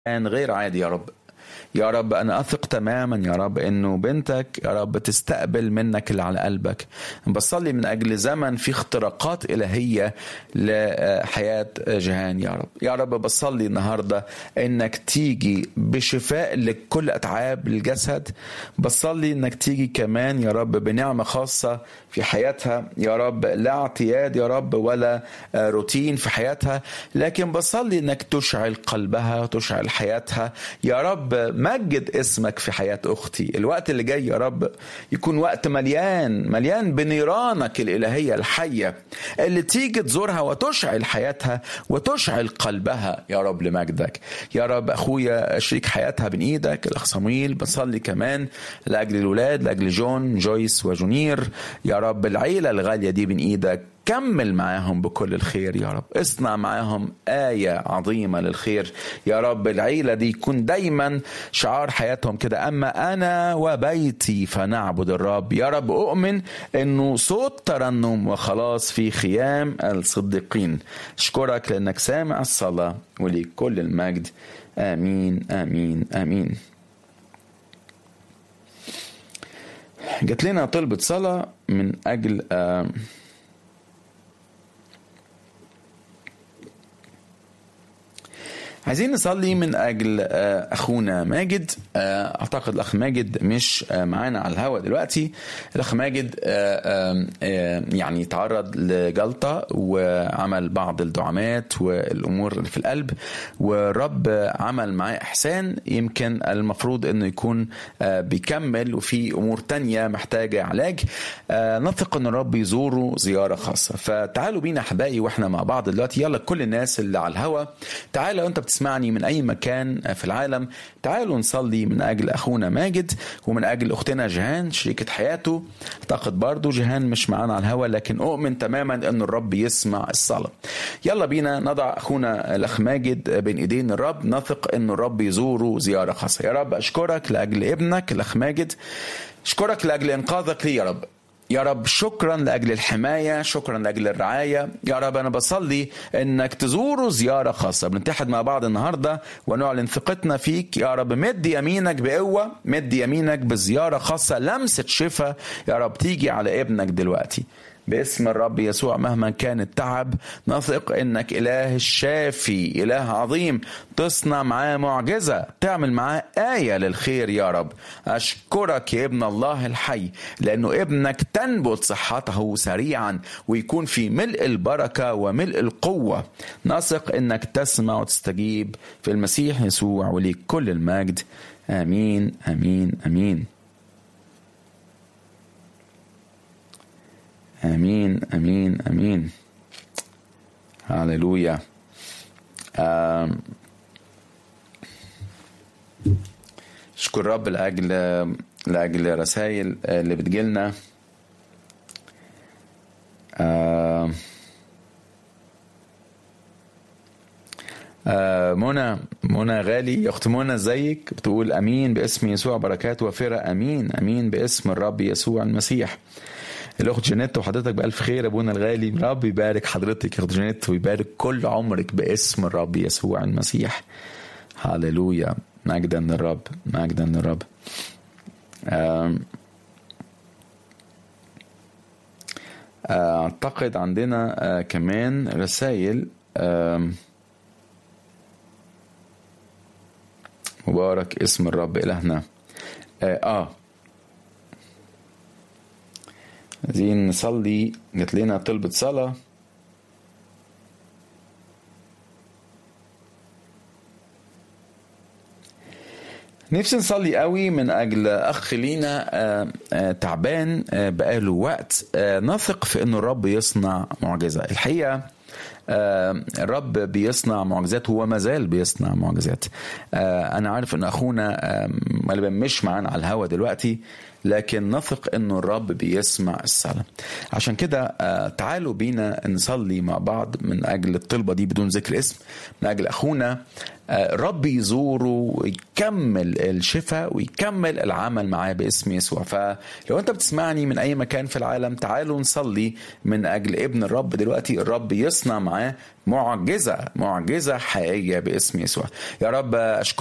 كان غير عادي يا رب يا رب أنا أثق تماما يا رب إنه بنتك يا رب تستقبل منك اللي على قلبك بصلي من أجل زمن في اختراقات إلهية لحياة جهان يا رب يا رب بصلي النهاردة إنك تيجي بشفاء لكل أتعاب الجسد بصلي إنك تيجي كمان يا رب بنعمة خاصة في حياتها يا رب لا اعتياد يا رب ولا روتين في حياتها لكن بصلي انك تشعل قلبها تشعل حياتها يا رب مجد اسمك في حياة اختي الوقت اللي جاي يا رب يكون وقت مليان مليان بنيرانك الالهية الحية اللي تيجي تزورها وتشعل حياتها وتشعل قلبها يا رب لمجدك يا رب اخويا شريك حياتها بين ايدك الاخ صمويل بصلي كمان لاجل الولاد لاجل جون جويس وجونير يا رب العيلة الغالية دي بين ايدك كمل معاهم بكل الخير يا رب اصنع معاهم آية عظيمة للخير يا رب العيلة دي يكون دايما شعار حياتهم كده أما أنا وبيتي فنعبد الرب يا رب أؤمن أنه صوت ترنم وخلاص في خيام الصديقين أشكرك لأنك سامع الصلاة وليك كل المجد آمين آمين آمين جات لنا طلبة صلاة من أجل آه عايزين نصلي من اجل اخونا ماجد اعتقد الاخ ماجد مش معانا على الهواء دلوقتي الاخ ماجد يعني تعرض لجلطه وعمل بعض الدعامات والامور اللي في القلب والرب عمل معاه احسان يمكن المفروض انه يكون بيكمل وفي امور تانية محتاجه علاج نثق ان الرب يزوره زياره خاصه فتعالوا بينا احبائي واحنا مع بعض دلوقتي يلا كل الناس اللي على الهواء تعالوا انت بتسمعني من اي مكان في العالم تعالوا نصلي من اجل اخونا ماجد ومن اجل اختنا جهان شريكه حياته اعتقد برضو جهان مش معانا على الهوا لكن اؤمن تماما ان الرب يسمع الصلاه يلا بينا نضع اخونا الاخ ماجد بين ايدين الرب نثق ان الرب يزوره زياره خاصه يا رب اشكرك لاجل ابنك الاخ ماجد اشكرك لاجل انقاذك لي يا رب يا رب شكرا لاجل الحمايه شكرا لاجل الرعايه يا رب انا بصلي انك تزوروا زياره خاصه بنتحد مع بعض النهارده ونعلن ثقتنا فيك يا رب مد يمينك بقوه مد يمينك بزياره خاصه لمسه شفاء يا رب تيجي على ابنك دلوقتي باسم الرب يسوع مهما كان التعب نثق انك اله الشافي اله عظيم تصنع معاه معجزه تعمل معاه ايه للخير يا رب اشكرك يا ابن الله الحي لانه ابنك تنبت صحته سريعا ويكون في ملء البركه وملء القوه نثق انك تسمع وتستجيب في المسيح يسوع وليك كل المجد امين امين امين امين امين امين هللويا اشكر رب لاجل لاجل رسائل اللي بتجيلنا منى منى غالي يا اخت منى ازيك بتقول امين باسم يسوع بركات وفرة امين امين باسم الرب يسوع المسيح الاخت جانيت وحضرتك بالف خير ابونا الغالي رب يبارك حضرتك يا اخت جانيت ويبارك كل عمرك باسم الرب يسوع المسيح هللويا مجدا للرب مجدا للرب اعتقد عندنا كمان رسائل مبارك اسم الرب الهنا اه عايزين نصلي جات لنا طلبة صلاة نفسي نصلي قوي من اجل اخ لينا تعبان بقاله وقت نثق في انه الرب يصنع معجزه الحقيقه الرب بيصنع معجزات هو ما زال بيصنع معجزات انا عارف ان اخونا غالبا مش معانا على الهوا دلوقتي لكن نثق انه الرب بيسمع الصلاه عشان كده تعالوا بينا نصلي مع بعض من اجل الطلبه دي بدون ذكر اسم من اجل اخونا الرب يزوره ويكمل الشفاء ويكمل العمل معاه باسم يسوع فلو انت بتسمعني من اي مكان في العالم تعالوا نصلي من اجل ابن الرب دلوقتي الرب يصنع معاه معاه معجزه معجزه حقيقيه باسم يسوع يا رب اشكرك